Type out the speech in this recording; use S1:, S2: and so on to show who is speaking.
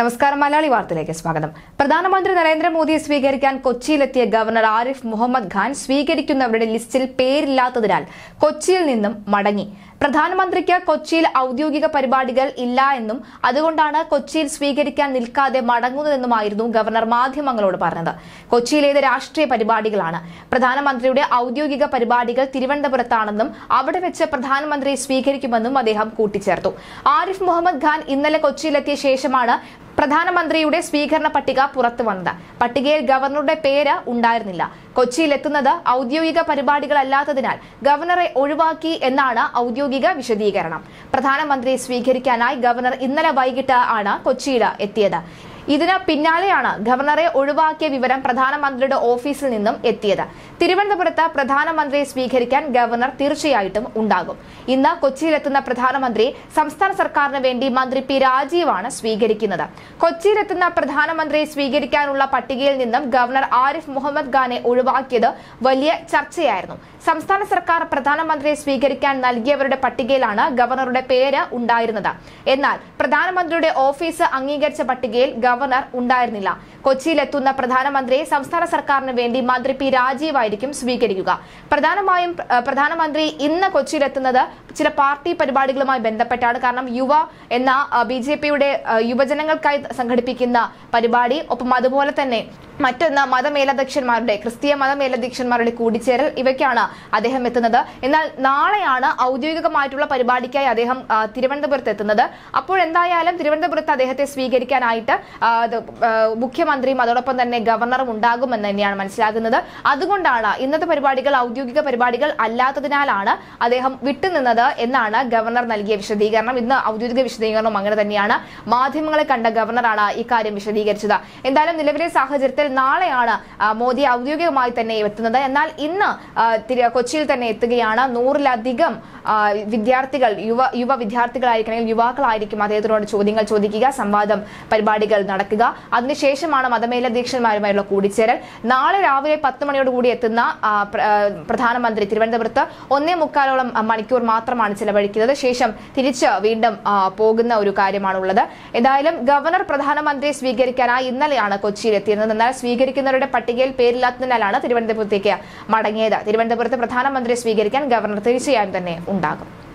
S1: നമസ്കാരം മലയാളി വാർത്തയിലേക്ക് സ്വാഗതം പ്രധാനമന്ത്രി നരേന്ദ്രമോദിയെ സ്വീകരിക്കാൻ കൊച്ചിയിലെത്തിയ ഗവർണർ ആരിഫ് മുഹമ്മദ് ഖാൻ സ്വീകരിക്കുന്നവരുടെ ലിസ്റ്റിൽ പേരില്ലാത്തതിനാൽ കൊച്ചിയിൽ നിന്നും മടങ്ങി പ്രധാനമന്ത്രിക്ക് കൊച്ചിയിൽ ഔദ്യോഗിക പരിപാടികൾ ഇല്ല എന്നും അതുകൊണ്ടാണ് കൊച്ചിയിൽ സ്വീകരിക്കാൻ നിൽക്കാതെ മടങ്ങുന്നതെന്നുമായിരുന്നു ഗവർണർ മാധ്യമങ്ങളോട് പറഞ്ഞത് കൊച്ചിയിലേത് രാഷ്ട്രീയ പരിപാടികളാണ് പ്രധാനമന്ത്രിയുടെ ഔദ്യോഗിക പരിപാടികൾ തിരുവനന്തപുരത്താണെന്നും അവിടെ വെച്ച് പ്രധാനമന്ത്രിയെ സ്വീകരിക്കുമെന്നും അദ്ദേഹം കൂട്ടിച്ചേർത്തു ആരിഫ് മുഹമ്മദ് ഖാൻ ഇന്നലെ കൊച്ചിയിലെത്തിയ ശേഷമാണ് പ്രധാനമന്ത്രിയുടെ സ്വീകരണ പട്ടിക പുറത്തു വന്നത് പട്ടികയിൽ ഗവർണറുടെ പേര് ഉണ്ടായിരുന്നില്ല കൊച്ചിയിൽ എത്തുന്നത് ഔദ്യോഗിക പരിപാടികളല്ലാത്തതിനാൽ ഗവർണറെ ഒഴിവാക്കി എന്നാണ് ഔദ്യോഗിക വിശദീകരണം പ്രധാനമന്ത്രിയെ സ്വീകരിക്കാനായി ഗവർണർ ഇന്നലെ വൈകിട്ട് ആണ് കൊച്ചിയിൽ എത്തിയത് ഇതിന് പിന്നാലെയാണ് ഗവർണറെ ഒഴിവാക്കിയ വിവരം പ്രധാനമന്ത്രിയുടെ ഓഫീസിൽ നിന്നും എത്തിയത് തിരുവനന്തപുരത്ത് പ്രധാനമന്ത്രിയെ സ്വീകരിക്കാൻ ഗവർണർ തീർച്ചയായിട്ടും ഉണ്ടാകും ഇന്ന് കൊച്ചിയിലെത്തുന്ന പ്രധാനമന്ത്രി സംസ്ഥാന സർക്കാരിന് വേണ്ടി മന്ത്രി പി രാജീവാണ് സ്വീകരിക്കുന്നത് കൊച്ചിയിലെത്തുന്ന പ്രധാനമന്ത്രിയെ സ്വീകരിക്കാനുള്ള പട്ടികയിൽ നിന്നും ഗവർണർ ആരിഫ് മുഹമ്മദ് ഖാനെ ഒഴിവാക്കിയത് വലിയ ചർച്ചയായിരുന്നു സംസ്ഥാന സർക്കാർ പ്രധാനമന്ത്രിയെ സ്വീകരിക്കാൻ നൽകിയവരുടെ പട്ടികയിലാണ് ഗവർണറുടെ പേര് ഉണ്ടായിരുന്നത് എന്നാൽ പ്രധാനമന്ത്രിയുടെ ഓഫീസ് അംഗീകരിച്ച പട്ടികയിൽ ഗവർണർ ഉണ്ടായിരുന്നില്ല കൊച്ചിയിലെത്തുന്ന പ്രധാനമന്ത്രിയെ സംസ്ഥാന സർക്കാരിന് വേണ്ടി മന്ത്രി പി രാജീവായിരിക്കും സ്വീകരിക്കുക പ്രധാനമായും ഏഹ്, പ്രധാനമന്ത്രി ഇന്ന് കൊച്ചിയിലെത്തുന്നത് ചില പാർട്ടി പരിപാടികളുമായി ബന്ധപ്പെട്ടാണ് കാരണം യുവ എന്ന ബി ജെ പിയുടെ യുവജനങ്ങൾക്കായി സംഘടിപ്പിക്കുന്ന പരിപാടി ഒപ്പം അതുപോലെ തന്നെ മറ്റൊന്ന് മതമേലധ്യക്ഷന്മാരുടെ ക്രിസ്തീയ മതമേലധ്യക്ഷന്മാരുടെ കൂടിച്ചേരൽ ഇവയ്ക്കാണ് അദ്ദേഹം എത്തുന്നത് എന്നാൽ നാളെയാണ് ഔദ്യോഗികമായിട്ടുള്ള പരിപാടിക്കായി അദ്ദേഹം ആ, തിരുവനന്തപുരത്ത് എത്തുന്നത് അപ്പോൾ എന്തായാലും തിരുവനന്തപുരത്ത് അദ്ദേഹത്തെ സ്വീകരിക്കാനായിട്ട് ആ, അത്, ആ, മുഖ്യമന്ത്രിയും അതോടൊപ്പം തന്നെ ഗവർണറും ഉണ്ടാകുമെന്ന് തന്നെയാണ് മനസ്സിലാകുന്നത് അതുകൊണ്ടാണ് ഇന്നത്തെ പരിപാടികൾ ഔദ്യോഗിക പരിപാടികൾ അല്ലാത്തതിനാലാണ് അദ്ദേഹം വിട്ടുനിന്നത് എന്നാണ് ഗവർണർ നൽകിയ വിശദീകരണം ഇന്ന് ഔദ്യോഗിക വിശദീകരണം അങ്ങനെ തന്നെയാണ് മാധ്യമങ്ങളെ കണ്ട ഗവർണറാണ് ഇക്കാര്യം വിശദീകരിച്ചത് എന്തായാലും നിലവിലെ സാഹചര്യത്തിൽ നാളെയാണ് ആ, മോദി ഔദ്യോഗികമായി തന്നെ എത്തുന്നത് എന്നാൽ ഇന്ന് ആ, തിരു- കൊച്ചിയിൽ തന്നെ എത്തുകയാണ് നൂറിലധികം ആ, വിദ്യാർത്ഥികൾ യുവ യുവ വിദ്യാർത്ഥികളായിരിക്കും യുവാക്കളായിരിക്കും അദ്ദേഹത്തിനോട് ചോദ്യങ്ങൾ ചോദിക്കുക സംവാദം പരിപാടികൾ നടക്കുക അതിനുശേഷമാണ് മതമേലധ്യക്ഷന്മാരുമായുള്ള കൂടിച്ചേരൽ നാളെ രാവിലെ പത്ത് മണിയോടുകൂടി എത്തുന്ന ആ, പ്ര- ആ, പ്രധാനമന്ത്രി തിരുവനന്തപുരത്ത് ഒന്നേ മുക്കാലോളം ആ, മണിക്കൂർ മാത്രമാണ് ചിലവഴിക്കുന്നത് ശേഷം തിരിച്ച് വീണ്ടും ആ, പോകുന്ന ഒരു കാര്യമാണുള്ളത് എന്തായാലും ഗവർണർ പ്രധാനമന്ത്രിയെ സ്വീകരിക്കാനായി ഇന്നലെയാണ് കൊച്ചിയിൽ എത്തിയിരുന്നത് എന്നാൽ സ്വീകരിക്കുന്നവരുടെ പട്ടികയിൽ പേരില്ലാത്തതിനാലാണ് തിരുവനന്തപുരത്തേക്ക് മടങ്ങിയത് തിരുവനന്തപുരത്ത് പ്രധാനമന്ത്രിയെ സ്വീകരിക്കാൻ ഗവർണർ തീർച്ചയായും തന്നെ ഉണ്ടാകും